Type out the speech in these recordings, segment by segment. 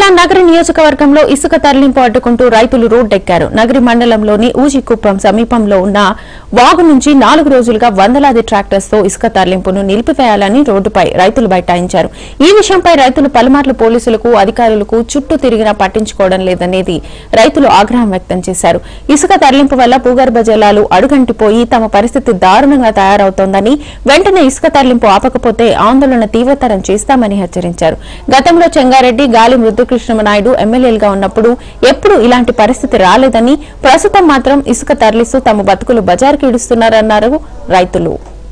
నగరి నియోజకవర్గంలో ఇసుక తరలింపు అడ్డుకుంటూ రైతులు రోడ్డెక్కారు నగరి మండలంలోని ఊజికుప్పం సమీపంలో ఉన్న వాగు నుంచి నాలుగు రోజులుగా వందలాది ట్రాక్టర్స్ తో ఇసుక తరలింపును నిలిపివేయాలని రోడ్డుపై రైతులు బైఠాయించారు ఈ విషయంపై రైతులు పలుమార్లు పోలీసులకు అధికారులకు చుట్టూ తిరిగినా పట్టించుకోవడం లేదనేది రైతులు ఆగ్రహం వ్యక్తం చేశారు ఇసుక తరలింపు వల్ల భూగర్భ జలాలు అడుగంటిపోయి తమ పరిస్థితి దారుణంగా తయారవుతోందని వెంటనే ఇసుక తరలింపు ఆపకపోతే ఆందోళన తీవ్రతరం చేస్తామని హెచ్చరించారు గతంలో చెంగారెడ్డి గాలి మృదుకృష్ణనాయుడు ఎమ్మెల్యేలుగా ఉన్నప్పుడు ఎప్పుడూ ఇలాంటి పరిస్థితి రాలేదని ప్రస్తుతం మాత్రం ఇసుక తరలిస్తూ తమ బతుకులు బజారుకి ఇడుస్తున్నారన్నారు రైతులు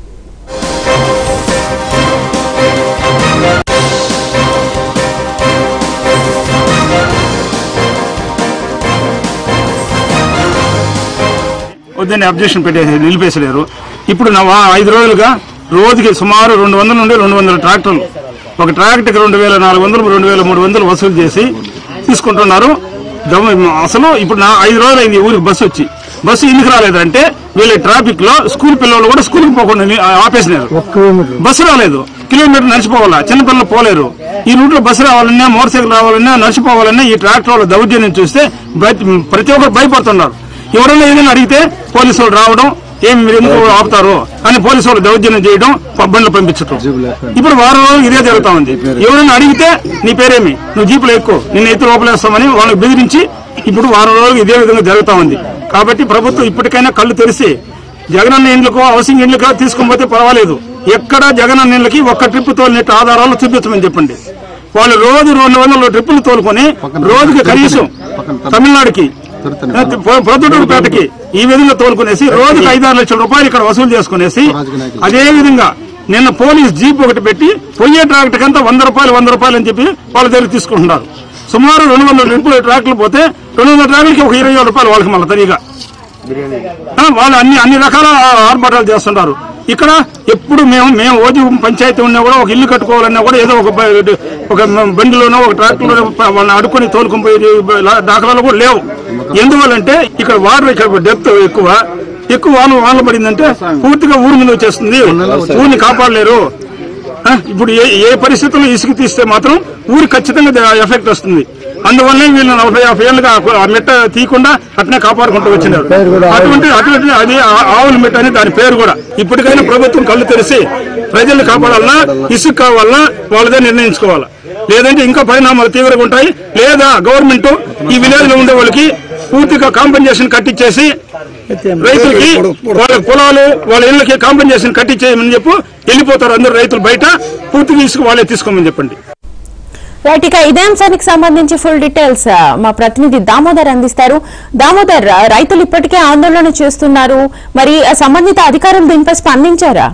వద్దని అబ్జెక్షన్ పెట్టేసి నిలిపేసలేరు ఇప్పుడు నా వా- ఐదు రోజులుగా రోజుకి సుమారు రెండు వందల నుండి రెండు వందల ట్రాక్టర్లు ఒక ట్రాక్టర్కి రెండు వేల నాలుగు వందలు రెండు వేల మూడు వందలు వసూలు చేసి తీసుకుంటున్నారు గమ- అసలు ఇప్పుడు నా ఐదు రోజులు అయింది ఈ ఊరికి బస్సు వచ్చి బస్సు ఎందుకు రాలేదంటే వీళ్ళ ట్రాఫిక్ లో స్కూల్ పిల్లలు కూడా స్కూల్కి పోకుండా ని- ఆపేసినారు బస్సు రాలేదు కిలోమీటర్ నడిచిపోవాలా చిన్నపిల్లలు పోలేరు ఈ రూట్ లో బస్సు రావాలన్నా మోటార్ సైకిల్ రావాలన్నా నడిచిపోవాలన్నా ఈ ట్రాక్టర్ వాళ్ళ దౌర్జన్యం చూస్తే బయ- ప్రతి ఒక్కరు భయపడుతున్నారు ఎవరైనా ఏదైనా అడిగితే పోలీసు వాళ్ళు రావడం ఏం మీరు ఎందుకు ఆపుతారు అని పోలీసు వాళ్ళు దౌర్జన్యం చేయడం ప- బండ్లు పంపించడం ఇప్పుడు వారం రోజులు ఇదే జరుగుతా ఉంది ఎవరైనా అడిగితే నీ పేరేమి నువ్వు జీపులో ఎక్కువ నిన్ను ఎత్తు లోపలేస్తామని వాళ్ళకి బెదిరించి ఇప్పుడు వారం రోజులు ఇదే విధంగా జరుగుతా ఉంది కాబట్టి ప్రభుత్వం ఇప్పటికైనా కళ్ళు తెరిచి జగనన్న ఇండ్లకు హౌసింగ్ ఇండ్లకు తీసుకొని పోతే పర్వాలేదు ఎక్కడ జగనన్న ఇండ్లకి ఒక్క ట్రిప్ తోలినట్టు ఆధారాలు చూపించమని చెప్పండి వాళ్ళు రోజు రెండు వందల ట్రిప్పులు తోలుకొని రోజుకి కనీసం తమిళనాడుకి ప్రొద్దుటూరుపేటకి ఈ విధంగా తోలుకునేసి రోజుకి ఐదారు లక్షల రూపాయలు ఇక్కడ వసూలు చేసుకునేసి అదే విధంగా నిన్న పోలీస్ జీప్ ఒకటి పెట్టి పొయ్యే ట్రాక్టర్ కంతా వంద రూపాయలు వంద రూపాయలు అని చెప్పి వాళ్ళ దగ్గర తీసుకుంటున్నారు సుమారు రెండు వందల ట్రిప్పులు ట్రాక్టర్లు పోతే రెండు వందల ట్రాక్టర్కి ఒక ఇరవై వేల రూపాయలు వాళ్ళకి మళ్ళీ తనిగా ఆ, వాళ్ళు అన్ని అన్ని రకాల ఆర్భాటాలు చేస్తుంటారు ఇక్కడ ఎప్పుడు మేము మేము ఓజు పంచాయతీ ఉన్నా కూడా ఒక ఇల్లు కట్టుకోవాలన్నా కూడా ఏదో ఒక బ- ఒక బండిలోనో ఒక ట్రాక్టర్లోనో వాళ్ళని అడుక్కొని తోలుకొని పోయి దాఖలాలు కూడా లేవు ఎందువల్లంటే ఇక్కడ వాటర్ ఇక్కడ డెప్త్ ఎక్కువ ఎక్కువ వాన వానలు పడిందంటే పూర్తిగా ఊరు మీద వచ్చేస్తుంది ఊరిని కాపాడలేరు ఆ, ఇప్పుడు ఏ ఏ పరిస్థితుల్లో ఇసుక తీస్తే మాత్రం ఊరికి ఖచ్చితంగా ద- ఎఫెక్ట్ వస్తుంది అందువల్లే వీళ్ళు నలభై యాభై ఏళ్ళుగా ఆ మెట్ట తీయకుండా అట్నే కాపాడుకుంటూ వచ్చినారు అటువంటి అటువంటి అది ఆ- ఆవుల మెట్ట అని దాని పేరు కూడా ఇప్పటికైనా ప్రభుత్వం కళ్ళు తెరిచి ప్రజల్ని కాపాడాలన్నా ఇసుక కావాలన్నా వాళ్ళదే నిర్ణయించుకోవాలా లేదంటే ఇంకా పరిణామాలు తీవ్రంగా ఉంటాయి లేదా గవర్నమెంట్ ఈ విలేజ్ లో ఉండే వాళ్ళకి పూర్తిగా కాంపెన్సేషన్ కట్టించేసి రైతులకి వాళ్ళ పొలాలు వాళ్ళ ఇళ్ళకి కాంపెన్సేషన్ కట్టించేయమని చెప్పు వెళ్ళిపోతారు అందరు రైతులు బయట పూర్తిగా ఇసుక వాళ్ళే తీసుకోమని చెప్పండి రైట్ ఇక ఇదే అంశానికి సంబంధించి ఫుల్ డీటెయిల్స్ ఆ, మా ప్రతినిధి దామోదర్ అందిస్తారు దామోదర్ ఆ, రైతులు ఇప్పటికే ఆందోళన చేస్తున్నారు మరి ఆ సంబంధిత అధికారులు దీనిపై స్పందించారా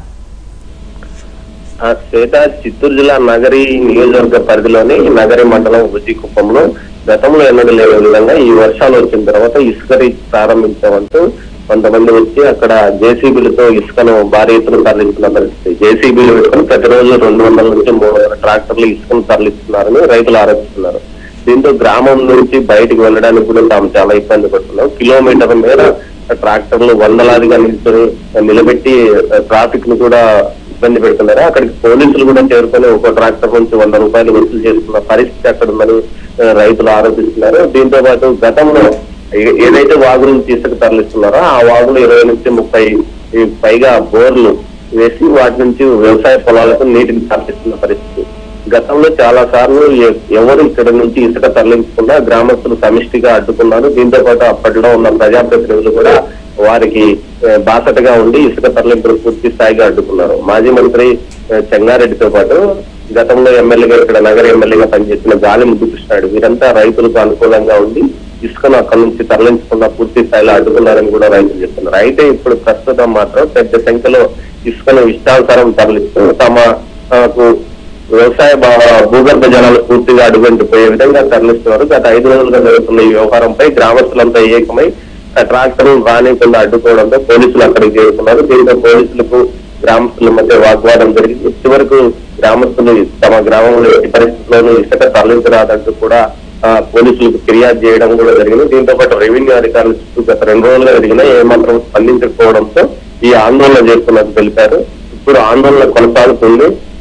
ఆ శ్వేత చిత్తూరు జిల్లా నగరి నియోజకవర్గ పరిధిలోని నగరి మండలం ఉజ్జికుప్పంలో గతంలో ఎన్నడూ లేని విధంగా ఈ వర్షాలు వచ్చిన తర్వాత ఇసుక రీచ్ ప్రారంభించామంటూ కొంతమంది వచ్చి అక్కడ జేసీబీలతో ఇసుకను భారీ ఎత్తున తరలించిన పరిస్థితి జేసీబీలు పెట్టుకుని ప్రతిరోజు రెండు వందల నుంచి మూడు వందల ట్రాక్టర్లు ఇసుకను తరలిస్తున్నారని రైతులు ఆరోపిస్తున్నారు దీంతో గ్రామం నుంచి బయటికి వెళ్ళడానికి కూడా తాము చాలా ఇబ్బంది పడుతున్నాం కిలోమీటర్ మేర ట్రాక్టర్లు వందలాదిగా నిల్చొని నిలబెట్టి ట్రాఫిక్ ను కూడా ఇబ్బంది పెడుతున్నారు అక్కడికి పోలీసులు కూడా చేరుకొని ఒక ట్రాక్టర్ నుంచి వంద రూపాయలు వసూలు చేసుకున్న పరిస్థితి అక్కడ ఉందని ఆ, రైతులు ఆరోపిస్తున్నారు దీంతో పాటు గతంలో ఏ- ఏదైతే వాగు నుంచి ఇసుక తరలిస్తున్నారో ఆ వాగులు ఇరవై నుంచి ముప్పై ఈ పైగా బోర్లు వేసి వాటి నుంచి వ్యవసాయ పొలాలకు నీటిని తరలిస్తున్న పరిస్థితి గతంలో చాలా సార్లు ఎ- ఎవరు ఇక్కడ నుంచి ఇసుక తరలించకుండా గ్రామస్తులు సమిష్టిగా అడ్డుకున్నారు దీంతో పాటు అప్పట్లో ఉన్న ప్రజాప్రతినిధులు కూడా వారికి ఏ, బాసటగా ఉండి ఇసుక తరలింపులు పూర్తి స్థాయిగా అడ్డుకున్నారు మాజీ మంత్రి ఏ, చెంగారెడ్డితో పాటు గతంలో ఎమ్మెల్యేగా ఇక్కడ నగర ఎమ్మెల్యేగా పనిచేసిన గాలి ముద్దుకృష్ణాడు వీరంతా రైతులకు అనుకూలంగా ఉండి ఇసుకను అక్కడి నుంచి తరలించకుండా పూర్తి స్థాయిలో అడ్డుకున్నారని కూడా రైతులు చెప్తున్నారు అయితే ఇప్పుడు ప్రస్తుతం మాత్రం పెద్ద సంఖ్యలో ఇసుకను ఇష్టానుసారం తరలిస్తూ తమకు వ్యవసాయ భా- భూగర్భ జలాలు పూర్తిగా అడుగంటిపోయే విధంగా తరలిస్తున్నారు గత ఐదు రోజులుగా జరుగుతున్న ఈ వ్యవహారంపై గ్రామస్తులంతా ఏకమై ఆ ట్రాక్టర్ రానికుండా అడ్డుకోవడంతో పోలీసులు అక్కడికి చేరుకున్నారు దీంతో పోలీసులకు గ్రామస్తుల మధ్య వాగ్వాదం జరిగింది చివరకు గ్రామస్తులు తమ గ్రామంలో ఎట్టి పరిస్థితుల్లోనూ ఇసుక తరలించరాదంటూ కూడా ఆ, పోలీసులకు ఫిర్యాదు చేయడం కూడా జరిగింది దీంతో పాటు రెవెన్యూ అధికారులు చుట్టూ గత రెండు రోజులుగా జరిగినా ఏమాత్రం స్పందించకపోవడంతో ఈ ఆందోళన చేస్తున్నట్టు తెలిపారు ఇప్పుడు ఆందోళన కొనసాగుతుంది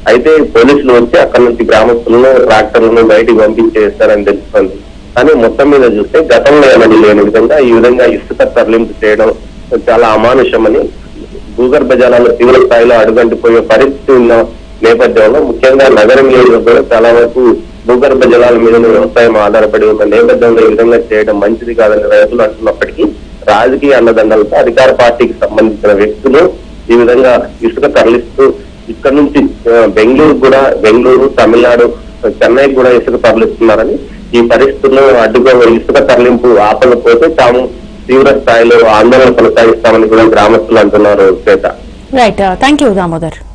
అయితే పోలీసులు వచ్చి అక్కడ నుంచి గ్రామస్తులను ట్రాక్టర్లను బయటికి పంపించేస్తారని తెలుస్తుంది కానీ మొత్తం మీద చూస్తే గతంలో ఏమని లేని విధంగా ఈ విధంగా ఇసుక తరలింపు చేయడం చాలా అమానుషమని భూగర్భ జలాలు తీవ్ర స్థాయిలో అడుగంటిపోయే పరిస్థితి ఉన్న నేపథ్యంలో ముఖ్యంగా నగరం నియోజకవర్గంలో చాలా వరకు భూగర్భ జలాల మీద వ్యవసాయం ఆధారపడి ఉన్న నేపథ్యంలో ఈ విధంగా చేయడం మంచిది కాదని రైతులు అంటున్నప్పటికీ రాజకీయ అండదండలతో అధికార పార్టీకి సంబంధించిన వ్యక్తులు ఈ విధంగా ఇసుక తరలిస్తూ ఇక్కడ నుంచి ఆ, బెంగళూరు కూడా బెంగళూరు తమిళనాడు చెన్నై కూడా ఇసుక తరలిస్తున్నారని ఈ పరిస్థితుల్లో అడ్డుగా ఇసుక తరలింపు ఆపకపోతే తాము తీవ్ర స్థాయిలో ఆందోళన కొనసాగిస్తామని కూడా గ్రామస్తులు అంటున్నారు Shweta right thank you Damodar